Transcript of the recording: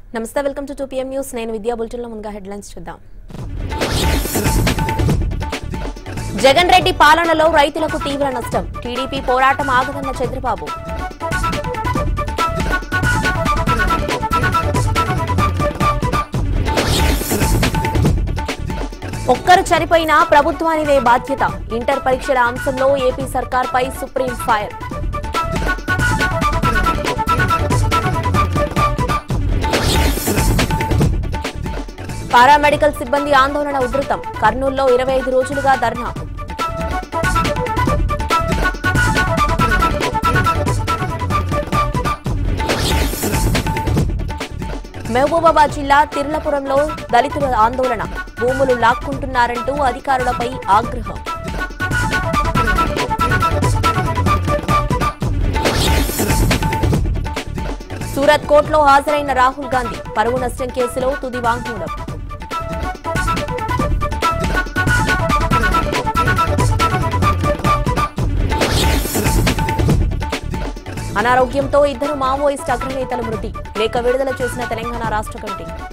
నమస్తే welcome to two PM news నేను విద్యా బులెటిన్లో ముందుగా హెడ్లైన్స్ చూద్దాం జగన్ రెడ్డి పాలనలో రైతులకు తీవ్ర నష్టం టీడీపీ పోరాటం ఆగదన్న చంద్రబాబు ఒక్కరు చనిపోయినా ప్రభుత్వానిదే బాధ్యత ఇంటర్ పరీక్షల అంశంలో ఏపీ సర్కార్పై సుప్రీం ఫైర్ పారామెడికల్ సిబ్బంది ఆందోళన ఉధృతం కర్నూలులో ఇరవై ఐదు రోజులుగా ధర్నా మహబూబాబాద్ జిల్లా తిర్లపురంలో దళితుల ఆందోళన భూములు లాక్కుంటున్నారంటూ అధికారులపై ఆగ్రహం సూరత్ కోర్టులో హాజరైన రాహుల్ గాంధీ పరువు నష్టం కేసులో తుది వాంగ్మూలం అనారోగ్యంతో ఇద్దరు మావోయిస్ట్ అగ్రనేతలు మృతి లేఖ విడుదల చేసిన తెలంగాణ రాష్ట్ర కమిటీ